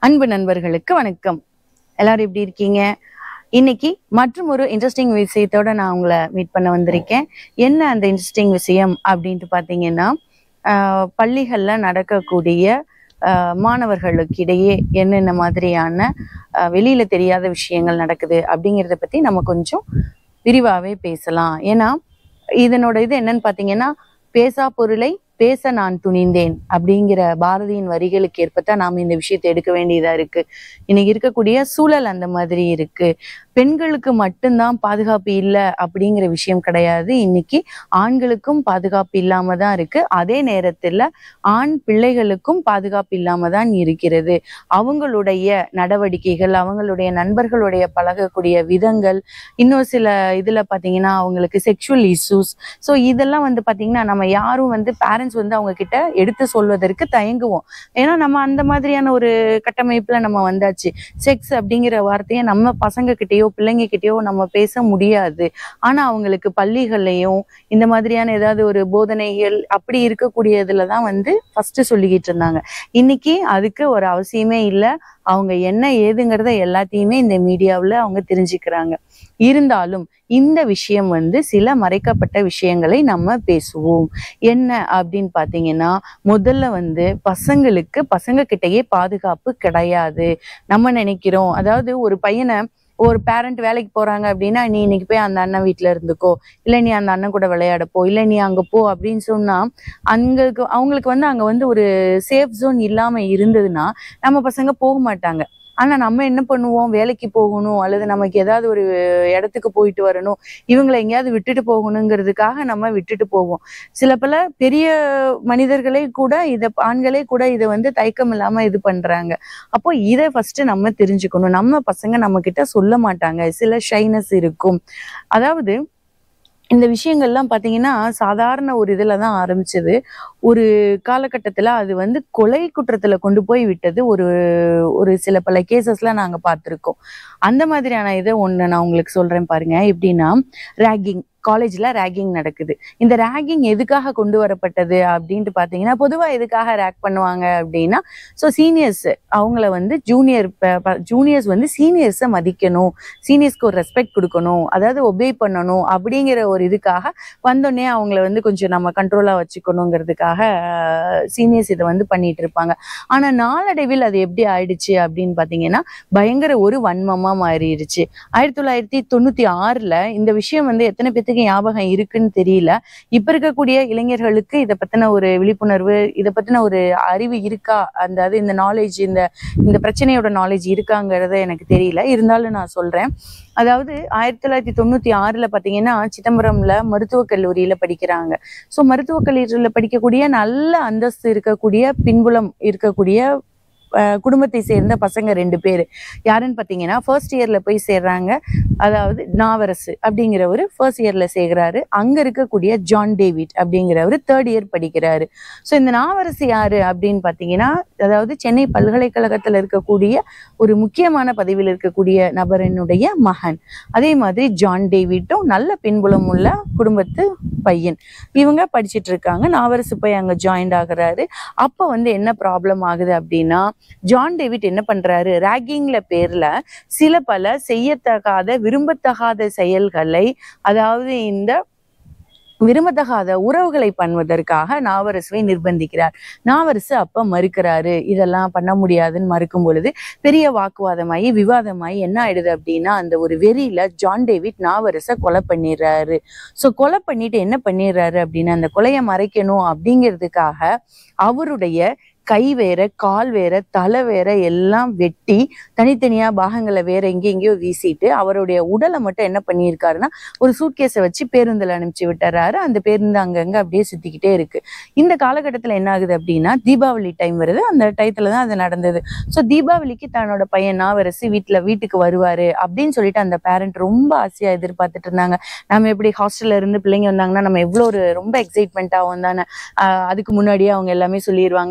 அன்பு நண்பர்களுக்கு வணக்கம் எல்லாரும் எப்படி இருக்கீங்க இன்னைக்கு மற்றும் ஒரு இன்ட்ரெஸ்டிங் விஷயத்தோட நான் உங்களை மீட் பண்ண வந்திருக்கேன் என்ன அந்த இன்ட்ரெஸ்டிங் விஷயம் அப்படின்ட்டு பார்த்தீங்கன்னா ஆஹ் பள்ளிகள்ல நடக்கக்கூடிய ஆஹ் மாணவர்களுக்கு இடையே என்னென்ன மாதிரியான ஆஹ் வெளியில தெரியாத விஷயங்கள் நடக்குது அப்படிங்கிறத பத்தி நம்ம கொஞ்சம் விரிவாவே பேசலாம் ஏன்னா இதனோட இது என்னன்னு பார்த்தீங்கன்னா பேசா பொருளை பேச நான் துணிந்தேன் அப்படிங்கிற பாரதியின் வரிகளுக்கு ஏற்பத்தான் நாம் இந்த விஷயத்தை எடுக்க வேண்டியதா இருக்கு இன்னைக்கு இருக்கக்கூடிய சூழல் அந்த மாதிரி இருக்கு பெண்களுக்கு மட்டும்தான் பாதுகாப்பு இல்லை அப்படிங்கிற விஷயம் கிடையாது இன்னைக்கு ஆண்களுக்கும் பாதுகாப்பு இல்லாம தான் இருக்கு அதே நேரத்துல ஆண் பிள்ளைகளுக்கும் பாதுகாப்பு இல்லாம தான் இருக்கிறது அவங்களுடைய நடவடிக்கைகள் அவங்களுடைய நண்பர்களுடைய பழகக்கூடிய விதங்கள் இன்னும் சில இதுல பாத்தீங்கன்னா அவங்களுக்கு செக்ஷுவல் இஷ்யூஸ் ஸோ இதெல்லாம் வந்து பாத்தீங்கன்னா நம்ம யாரும் வந்து பேரண்ட்ஸ் வந்து அவங்க கிட்ட எடுத்து சொல்வதற்கு தயங்குவோம் ஏன்னா நம்ம அந்த மாதிரியான ஒரு கட்டமைப்புல நம்ம வந்தாச்சு செக்ஸ் அப்படிங்கிற வார்த்தையை நம்ம பசங்க கிட்டயோ பிள்ளைங்க கிட்டயோ நம்ம பேச முடியாது ஆனா அவங்களுக்கு பள்ளிகள்லயும் இந்த மாதிரியான ஏதாவது ஒரு போதனைகள் அப்படி இருக்கக்கூடியதுல தான் வந்து ஃபர்ஸ்ட் சொல்லிக்கிட்டு இருந்தாங்க இன்னைக்கு அதுக்கு ஒரு அவசியமே இல்லை அவங்க என்ன ஏதுங்கிறத எல்லாத்தையுமே இந்த மீடியாவில் அவங்க தெரிஞ்சுக்கிறாங்க இருந்தாலும் இந்த விஷயம் வந்து சில மறைக்கப்பட்ட விஷயங்களை நம்ம பேசுவோம் என்ன அப்படின்னு பார்த்தீங்கன்னா முதல்ல வந்து பசங்களுக்கு பசங்க கிட்டயே பாதுகாப்பு கிடையாது நம்ம நினைக்கிறோம் அதாவது ஒரு பையனை ஒரு பேரண்ட் வேலைக்கு போறாங்க அப்படின்னா நீ இன்னைக்கு போய் அந்த அண்ணன் வீட்ல இருந்துக்கோ இல்ல நீ அந்த அண்ணன் கூட விளையாட போ இல்ல நீ அங்க போ அப்படின்னு சொன்னா அங்களுக்கு அவங்களுக்கு வந்து அங்க வந்து ஒரு சேஃப் ஜோன் இல்லாம இருந்ததுன்னா நம்ம பசங்க போக மாட்டாங்க ஆனா நம்ம என்ன பண்ணுவோம் வேலைக்கு போகணும் அல்லது நமக்கு ஏதாவது ஒரு இடத்துக்கு போயிட்டு வரணும் இவங்களை எங்கேயாவது விட்டுட்டு போகணுங்கிறதுக்காக நம்ம விட்டுட்டு போவோம் சில பல பெரிய மனிதர்களே கூட இத ஆண்களே கூட இதை வந்து தயக்கம் இல்லாம இது பண்றாங்க அப்போ இதை ஃபர்ஸ்ட் நம்ம தெரிஞ்சுக்கணும் நம்ம பசங்க நம்ம கிட்ட சொல்ல மாட்டாங்க சில ஷைனஸ் இருக்கும் அதாவது இந்த விஷயங்கள்லாம் பார்த்தீங்கன்னா சாதாரண ஒரு இதில் தான் ஆரம்பிச்சது ஒரு காலகட்டத்தில் அது வந்து கொலை குற்றத்தில் கொண்டு போய் விட்டது ஒரு ஒரு சில பல கேசஸ்லாம் நாங்கள் பார்த்துருக்கோம் அந்த மாதிரியான இதை ஒன்று நான் உங்களுக்கு சொல்கிறேன் பாருங்க எப்படின்னா ரேகிங் காலேஜில் ரேகிங் நடக்குது இந்த ரேகிங் எதுக்காக கொண்டு வரப்பட்டது அப்படின்ட்டு பார்த்தீங்கன்னா பொதுவாக எதுக்காக ரேக் பண்ணுவாங்க அப்படின்னா ஸோ சீனியர்ஸ் அவங்கள வந்து ஜூனியர் ஜூனியர்ஸ் வந்து சீனியர்ஸை மதிக்கணும் சீனியர்ஸ்க்கு ஒரு ரெஸ்பெக்ட் கொடுக்கணும் அதாவது ஒபே பண்ணணும் அப்படிங்கிற ஒரு இதுக்காக வந்தோடனே அவங்கள வந்து கொஞ்சம் நம்ம கண்ட்ரோலாக வச்சுக்கணுங்கிறதுக்காக சீனியர்ஸ் இதை வந்து பண்ணிட்டு இருப்பாங்க ஆனால் நாளடைவில் அது எப்படி ஆயிடுச்சு அப்படின்னு பார்த்தீங்கன்னா பயங்கர ஒரு வன்மமாக மாறிடுச்சு ஆயிரத்தி தொள்ளாயிரத்தி தொண்ணூற்றி ஆறில் இந்த விஷயம் வந்து எத்தனை பேத்துக்கு ஞாபகம் இருக்குன்னு தெரியல இப்ப இருக்கக்கூடிய இளைஞர்களுக்கு இதை பத்தின ஒரு விழிப்புணர்வு இதை பத்தின ஒரு அறிவு இருக்கா அந்த அது இந்த நாலேஜ் இந்த இந்த பிரச்சனையோட நாலேஜ் இருக்காங்கிறத எனக்கு தெரியல இருந்தாலும் நான் சொல்றேன் அதாவது ஆயிரத்தி தொள்ளாயிரத்தி தொண்ணூத்தி ஆறுல பாத்தீங்கன்னா சிதம்பரம்ல மருத்துவக் கல்லூரியில படிக்கிறாங்க ஸோ மருத்துவக் கல்லூரியில படிக்கக்கூடிய நல்ல அந்தஸ்து இருக்கக்கூடிய பின்புலம் இருக்கக்கூடிய அஹ், குடும்பத்தை சேர்ந்த பசங்க ரெண்டு பேர் யாருன்னு பார்த்தீங்கன்னா ஃபர்ஸ்ட் இயர்ல போய் சேர்றாங்க அதாவது நாவரசு அப்படிங்கிறவர் ஃபர்ஸ்ட் இயர்ல சேர்கிறாரு அங்க இருக்கக்கூடிய ஜான் டேவிட் அப்படிங்கிறவர் தேர்ட் இயர் படிக்கிறாரு ஸோ இந்த நாவரசு யாரு அப்படின்னு பார்த்தீங்கன்னா அதாவது சென்னை பல்கலைக்கழகத்தில் இருக்கக்கூடிய ஒரு முக்கியமான பதவியில் இருக்கக்கூடிய நபரினுடைய மகன் அதே மாதிரி ஜான் டேவிட்டும் நல்ல பின்புலம் உள்ள குடும்பத்து பையன் இவங்க படிச்சிட்டு இருக்காங்க நாவரசு போய் அங்க ஜாயின்ட் ஆகுறாரு அப்ப வந்து என்ன ப்ராப்ளம் ஆகுது அப்படின்னா ஜான் டேவிட் என்ன பண்றாரு ரேகிங்ல பேர்ல சில பல செய்யத்தகாத விரும்பத்தகாத செயல்களை அதாவது இந்த விரும்பத்தகாத உறவுகளை பண்ணுவதற்காக நாவரசுவை நிர்பந்திக்கிறார் நாவரசு அப்ப மறுக்கிறாரு இதெல்லாம் பண்ண முடியாதுன்னு மறுக்கும் பொழுது பெரிய வாக்குவாதமாயி விவாதமாயி என்ன ஆயிடுது அப்படின்னா அந்த ஒரு வெறியில ஜான் டேவிட் நாவரசை கொலை பண்ணிடுறாரு ஸோ கொலை பண்ணிட்டு என்ன பண்ணிடுறாரு அப்படின்னா அந்த கொலையை மறைக்கணும் அப்படிங்கிறதுக்காக அவருடைய கை வேற கால் வேற தலை வேற எல்லாம் வெட்டி தனித்தனியா பாகங்களை வேற எங்கே எங்கேயோ வீசிட்டு அவருடைய உடலை மட்டும் என்ன பண்ணியிருக்காருன்னா ஒரு சூட்கேஸை வச்சு பேருந்துல அனுப்பிச்சு விட்டுறாரு அந்த பேருந்து அங்கங்க அப்படியே சுத்திக்கிட்டே இருக்கு இந்த காலகட்டத்துல என்ன ஆகுது அப்படின்னா தீபாவளி டைம் வருது அந்த டயத்துல தான் அது நடந்தது ஸோ தீபாவளிக்கு தன்னோட பையன் நாவரசு வீட்டுல வீட்டுக்கு வருவாரு அப்படின்னு சொல்லிட்டு அந்த பேரண்ட் ரொம்ப ஆசையா எதிர்பார்த்துட்டு இருந்தாங்க நம்ம எப்படி ஹாஸ்டல்ல இருந்து பிள்ளைங்க வந்தாங்கன்னா நம்ம எவ்வளோ ஒரு ரொம்ப எக்ஸைட்மெண்ட் ஆகும் தானே ஆஹ் அதுக்கு முன்னாடியே அவங்க எல்லாமே சொல்லிடுவாங்க நான்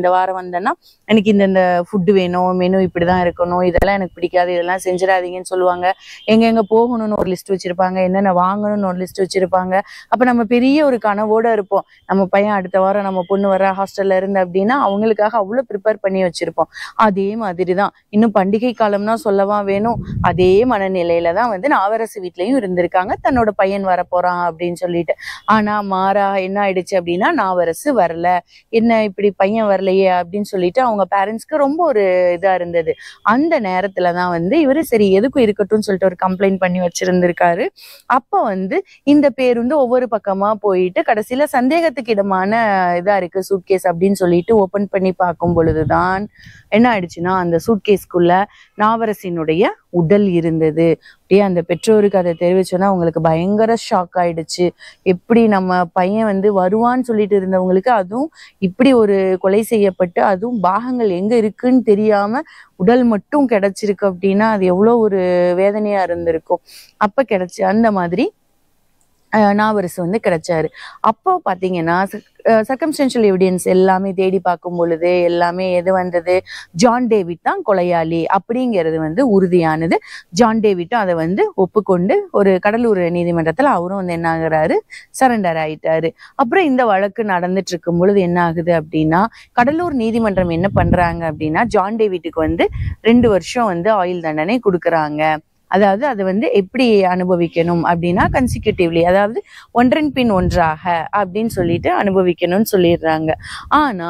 இந்த வாரம் வந்தேன்னா எனக்கு இந்த இந்த ஃபுட்டு வேணும் மெனு இப்படிதான் இருக்கணும் இதெல்லாம் எனக்கு பிடிக்காது இதெல்லாம் செஞ்சிடாதீங்கன்னு சொல்லுவாங்க எங்க எங்க போகணும்னு ஒரு லிஸ்ட் வச்சிருப்பாங்க என்னென்ன வாங்கணும்னு ஒரு லிஸ்ட் வச்சிருப்பாங்க அப்ப நம்ம பெரிய ஒரு கனவோட இருப்போம் நம்ம பையன் அடுத்த வாரம் நம்ம பொண்ணு வர ஹாஸ்டல்ல இருந்து அப்படின்னா அவங்களுக்காக அவ்வளவு ப்ரிப்பேர் பண்ணி வச்சிருப்போம் அதே மாதிரி தான் இன்னும் பண்டிகை காலம்னா சொல்லவா வேணும் அதே மனநிலையில தான் வந்து நாவரசு வீட்லயும் இருந்திருக்காங்க தன்னோட பையன் வர போறான் அப்படின்னு சொல்லிட்டு ஆனா மாறா என்ன ஆயிடுச்சு அப்படின்னா நாவரசு வரல என்ன இப்படி பையன் வரலையே அப்படின்னு சொல்லிட்டு அவங்க பேரண்ட்ஸ்க்கு ரொம்ப ஒரு இதா இருந்தது அந்த நேரத்துல தான் வந்து இவரு சரி எதுக்கும் இருக்கட்டும்னு சொல்லிட்டு ஒரு கம்ப்ளைண்ட் பண்ணி வச்சிருந்திருக்காரு அப்ப வந்து இந்த பேருந்து ஒவ்வொரு பக்கமா போயிட்டு கடைசியில சந்தேகத்துக்கு இடமான இதா இருக்கு சூட்கேஸ் அப்படின்னு சொல்லிட்டு ஓபன் பண்ணி பார்க்கும் பொழுதுதான் என்ன ஆயிடுச்சுன்னா அந்த சூட்கேஸ்க்குள்ள நாவரசினுடைய உடல் இருந்தது அப்படியே அந்த பெற்றோருக்கு அதை தெரிவிச்சோன்னா அவங்களுக்கு பயங்கர ஷாக் ஆயிடுச்சு எப்படி நம்ம பையன் வந்து வருவான்னு சொல்லிட்டு இருந்தவங்களுக்கு அதுவும் இப்படி ஒரு கொலை செய்யப்பட்டு அதுவும் பாகங்கள் எங்க இருக்குன்னு தெரியாம உடல் மட்டும் கிடைச்சிருக்கு அப்படின்னா அது எவ்வளவு ஒரு வேதனையா இருந்திருக்கும் அப்ப கிடைச்சு அந்த மாதிரி அஹ், நாவரசு வந்து கிடைச்சாரு அப்போ பாத்தீங்கன்னா சர்க்கம்ஸ்டன்ஷியல் எவிடன்ஸ் எல்லாமே தேடி பார்க்கும் பொழுது எல்லாமே எது வந்தது ஜான் டேவிட் தான் கொலையாளி அப்படிங்கிறது வந்து உறுதியானது ஜான் டேவிட்டும் அதை வந்து ஒப்புக்கொண்டு ஒரு கடலூர் நீதிமன்றத்துல அவரும் வந்து என்ன ஆகுறாரு சரண்டர் ஆயிட்டாரு அப்புறம் இந்த வழக்கு நடந்துட்டு இருக்கும் பொழுது என்ன ஆகுது அப்படின்னா கடலூர் நீதிமன்றம் என்ன பண்றாங்க அப்படின்னா ஜான் டேவிட்டுக்கு வந்து ரெண்டு வருஷம் வந்து ஆயுள் தண்டனை கொடுக்கறாங்க அதாவது அது வந்து எப்படி அனுபவிக்கணும் அப்படின்னா கன்சிக்யூட்டிவ்லி அதாவது ஒன்றன் பின் ஒன்றாக அப்படின்னு சொல்லிட்டு அனுபவிக்கணும்னு சொல்லிடுறாங்க ஆனா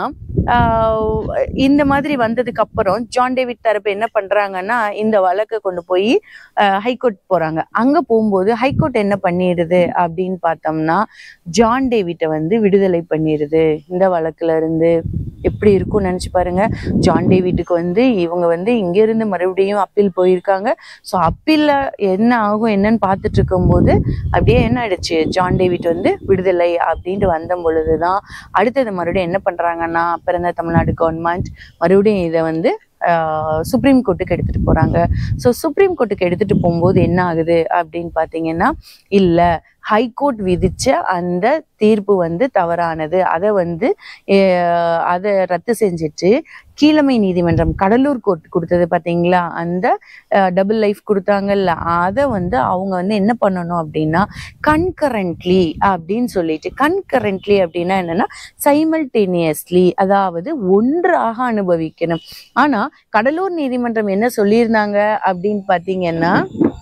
ஆஹ் இந்த மாதிரி வந்ததுக்கு அப்புறம் ஜான் டேவிட் தரப்பு என்ன பண்றாங்கன்னா இந்த வழக்கை கொண்டு போய் ஹைகோர்ட் போறாங்க அங்க போகும்போது ஹைகோர்ட் என்ன பண்ணிடுது அப்படின்னு பார்த்தோம்னா ஜான் டேவிட்டை வந்து விடுதலை பண்ணிடுது இந்த வழக்குல இருந்து எப்படி இருக்கும்னு நினைச்சு பாருங்க ஜான் டேவிட்டுக்கு வந்து இவங்க வந்து இங்க இருந்து மறுபடியும் அப்பீல் போயிருக்காங்க ஸோ அப்பீல்ல என்ன ஆகும் என்னன்னு பார்த்துட்டு இருக்கும்போது அப்படியே என்ன ஆயிடுச்சு ஜான் டேவிட் வந்து விடுதலை அப்படின்ட்டு வந்த பொழுதுதான் அடுத்தது மறுபடியும் என்ன பண்றாங்கன்னா பிறந்த தமிழ்நாடு கவர்மெண்ட் மறுபடியும் இதை வந்து சுப்ரீம் கோர்ட்டுக்கு எடுத்துட்டு போறாங்க ஸோ சுப்ரீம் கோர்ட்டுக்கு எடுத்துட்டு போகும்போது என்ன ஆகுது அப்படின்னு பார்த்தீங்கன்னா இல்லை ஹைகோர்ட் விதிச்ச அந்த தீர்ப்பு வந்து தவறானது அதை வந்து அஹ், அதை ரத்து செஞ்சுட்டு கீழமை நீதிமன்றம் கடலூர் கோர்ட் கொடுத்தது பாத்தீங்களா அந்த டபுள் லைஃப் கொடுத்தாங்கல்ல அதை வந்து அவங்க வந்து என்ன பண்ணணும் அப்படின்னா கன்கரண்ட்லி அப்படின்னு சொல்லிட்டு கன்கரண்ட்லி அப்படின்னா என்னன்னா சைமல்டேனியஸ்லி அதாவது ஒன்றாக அனுபவிக்கணும் ஆனா கடலூர் நீதிமன்றம் என்ன சொல்லியிருந்தாங்க அப்படின்னு பாத்தீங்கன்னா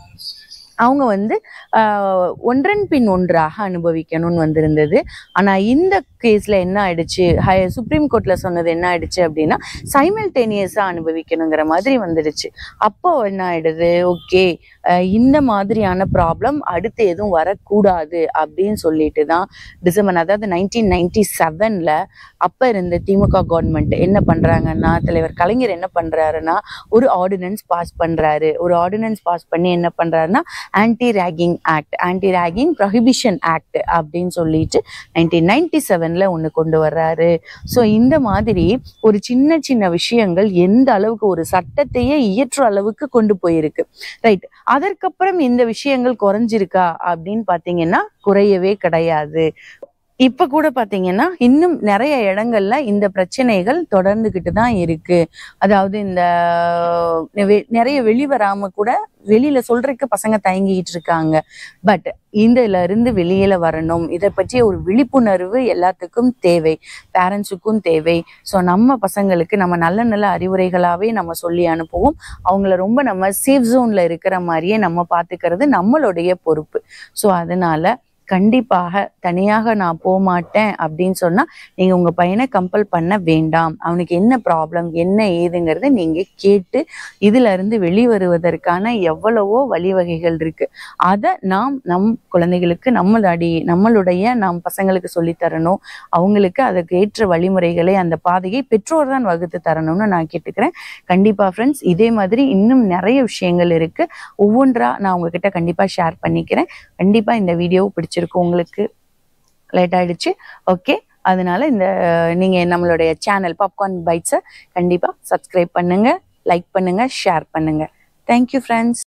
அவங்க வந்து ஆஹ், ஒன்றன் பின் ஒன்றாக அனுபவிக்கணும்னு வந்திருந்தது ஆனா இந்த கேஸ்ல என்ன ஆயிடுச்சு ஹை சுப்ரீம் கோர்ட்ல சொன்னது என்ன ஆயிடுச்சு அப்படின்னா சைமல்டேனியஸா அனுபவிக்கணுங்கிற மாதிரி வந்துடுச்சு அப்போ என்ன ஆயிடுது ஓகே இந்த மாதிரியான ப்ராப்ளம் அடுத்து எதுவும் வரக்கூடாது அப்படின்னு சொல்லிட்டு தான் டிசம்பர் அதாவது நைன்டீன் நைன்டி செவன்ல அப்ப இருந்த திமுக கவர்மெண்ட் என்ன பண்றாங்கன்னா தலைவர் கலைஞர் என்ன பண்றாருன்னா ஒரு ஆர்டினன்ஸ் பாஸ் பண்றாரு ஒரு ஆர்டினன்ஸ் பாஸ் பண்ணி என்ன பண்றாருன்னா anti ragging act anti ragging prohibition act அப்படின்னு சொல்லிட்டு நைன்டீன் நைன்டி செவன்ல ஒன்று கொண்டு வர்றாரு ஸோ இந்த மாதிரி ஒரு சின்ன சின்ன விஷயங்கள் எந்த அளவுக்கு ஒரு சட்டத்தையே இயற்ற அளவுக்கு கொண்டு போயிருக்கு ரைட் அதற்கப்புறம் இந்த விஷயங்கள் குறைஞ்சிருக்கா அப்படின்னு பார்த்தீங்கன்னா குறையவே கிடையாது இப்ப கூட பாத்தீங்கன்னா இன்னும் நிறைய இடங்கள்ல இந்த பிரச்சனைகள் தொடர்ந்துகிட்டு தான் இருக்கு அதாவது இந்த வெ- நிறைய வெளிவராம கூட வெளியில சொல்றதுக்கு பசங்க தயங்கிட்டு இருக்காங்க பட் இதுல இருந்து வெளியில வரணும் இதை பற்றிய ஒரு விழிப்புணர்வு எல்லாத்துக்கும் தேவை பேரண்ட்ஸுக்கும் தேவை ஸோ நம்ம பசங்களுக்கு நம்ம நல்ல நல்ல அறிவுரைகளாவே நம்ம சொல்லி அனுப்புவோம் அவங்கள ரொம்ப நம்ம சேஃப் ஜோன்ல இருக்கிற மாதிரியே நம்ம பாத்துக்கிறது நம்மளுடைய பொறுப்பு ஸோ அதனால கண்டிப்பாக தனியாக நான் போக மாட்டேன் அப்படின்னு சொன்னா நீங்க உங்க பையனை கம்பல் பண்ண வேண்டாம் அவனுக்கு என்ன ப்ராப்ளம் என்ன ஏதுங்கிறத நீங்க கேட்டு இதுல இருந்து வெளிவருவதற்கான எவ்வளவோ வழிவகைகள் இருக்கு அதை நாம் நம் குழந்தைகளுக்கு நம்மளுடைய நம்மளுடைய நாம் பசங்களுக்கு சொல்லித் தரணும் அவங்களுக்கு அதுக்கு ஏற்ற வழிமுறைகளை அந்த பாதையை பெற்றோர் தான் வகுத்து தரணும்னு நான் கேட்டுக்கிறேன் கண்டிப்பா ஃப்ரெண்ட்ஸ் இதே மாதிரி இன்னும் நிறைய விஷயங்கள் இருக்கு ஒவ்வொன்றா நான் உங்ககிட்ட கண்டிப்பா ஷேர் பண்ணிக்கிறேன் கண்டிப்பா இந்த வீடியோ பிடிச்சிருக்கும் உங்களுக்கு லேட் ஆயிடுச்சு ஓகே அதனால இந்த நீங்க நம்மளுடைய சேனல் பாப்கார்ன் பைட்ஸை கண்டிப்பா சப்ஸ்கிரைப் பண்ணுங்க லைக் பண்ணுங்க ஷேர் பண்ணுங்க தேங்க்யூ ஃப்ரெண்ட்ஸ்